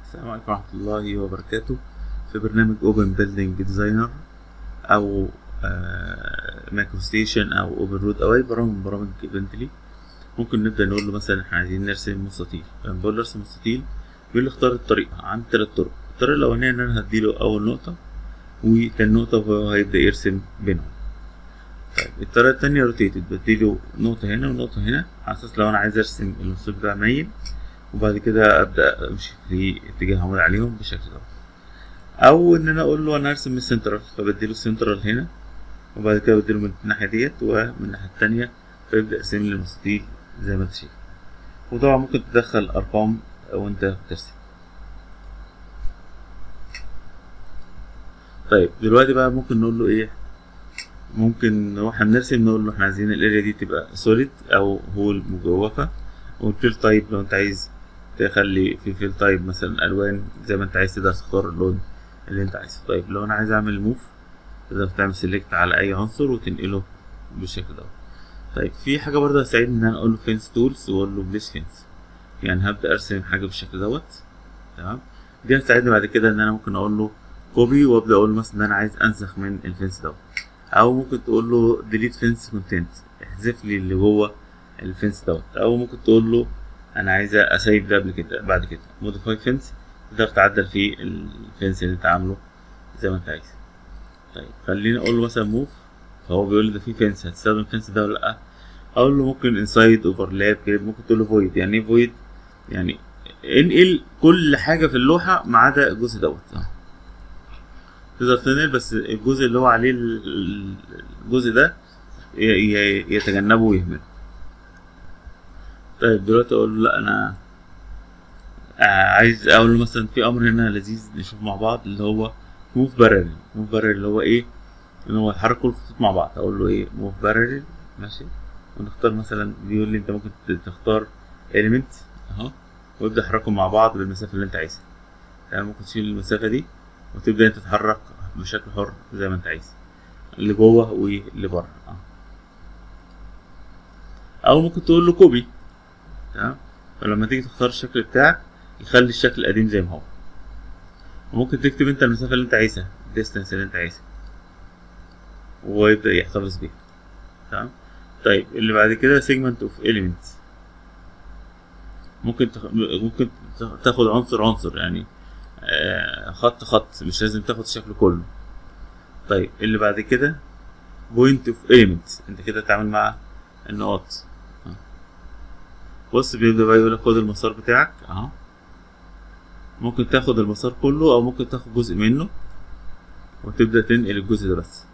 السلام عليكم ورحمة الله وبركاته في برنامج اوبن بيلدينج ديزاينر او مايكرو ستيشن او اوبن رود او اي برامج من برامج بنتلي ممكن نبدا نقول له مثلا احنا عايزين نرسم مستطيل لما بقول له ارسم مستطيل بيقول لي اختار الطريقة عندي تلات طرق الطريقة الأولانية إن أنا هديله أول نقطة وتاني نقطة وهو هيبدأ يرسم بينهم طيب الطريقة التانية روتيتد بديله نقطة هنا ونقطة هنا على أساس لو أنا عايز أرسم المستطيل بتاع ميل وبعد كده أبدأ أمشي في اتجاه عمود عليهم بالشكل ده أو إن أنا أقول له أنا هرسم من السنترال فبديله السنترال هنا وبعد كده بديله من الناحية ديت ومن الناحية التانية فيبدأ يرسم لي المستطيل زي ما أنت شايف وطبعا ممكن تدخل أرقام وأنت بترسم طيب دلوقتي بقى ممكن نقول له ايه ممكن واحنا بنرسم نقول له احنا عايزين الاريا دي تبقى سوليد او هول مجوفة والفيل تايب لو انت عايز تخلي في فيل تايب مثلا الوان زي ما انت عايز تقدر تختار اللون اللي انت عايزه طيب لو انا عايز اعمل موف تقدر تعمل سيلكت على اي عنصر وتنقله بالشكل ده طيب في حاجة برضه هتساعدني ان انا اقول له فينس تولز واقول له بليس فينس يعني هبدأ ارسم حاجة بالشكل دوت تمام دي هتساعدني بعد كده ان انا ممكن اقول له كوبي وابدا اقول له مثلا ان انا عايز انسخ من الفنس دوت او ممكن تقول له ديليت فنس كونتنت احذف لي اللي جوه الفنس دوت او ممكن تقول له انا عايز اسيب ده قبل كده بعد كده موديفاي فنس تقدر تعدل فيه الفنس اللي انت عامله زي ما انت عايز طيب خليني اقول له مثلا موف فهو بيقول لي ده في فنس هتستخدم الفنس ده ولا لا اقول له ممكن انسايد اوفرلاب ممكن تقول له فويد يعني ايه فويد يعني انقل كل حاجه في اللوحه ما عدا الجزء دوت تقدر تنقل بس الجزء اللي هو عليه الجزء ده يتجنبه ويهمله طيب دلوقتي اقول له لا انا عايز اقول له مثلا في امر هنا لذيذ نشوف مع بعض اللي هو موف بارل موف بارل اللي هو ايه ان هو يحرك كل الخطوط مع بعض اقول له ايه موف بارل ماشي ونختار مثلا بيقول لي انت ممكن تختار اليمنت اهو ويبدا يحركهم مع بعض بالمسافه اللي انت عايزها يعني ممكن تشيل المسافه دي وتبدا انت تتحرك بشكل حر زي ما انت عايز اللي جوه واللي بره اه او ممكن تقول له كوبي تمام فلما تيجي تختار الشكل بتاعك يخلي الشكل القديم زي ما هو وممكن تكتب انت المسافه اللي انت عايزها الديستنس اللي انت عايزها ويبدا يحتفظ بيها تمام طيب اللي بعد كده سيجمنت اوف اليمنتس ممكن تخ... ممكن تاخد عنصر عنصر يعني خط خط مش لازم تاخد الشكل كله طيب اللي بعد كده بوينت اوف ايليمنت انت كده تعمل مع النقاط بص بيبدا بقى يقول لك خد المسار بتاعك اهو ممكن تاخد المسار كله او ممكن تاخد جزء منه وتبدا تنقل الجزء ده بس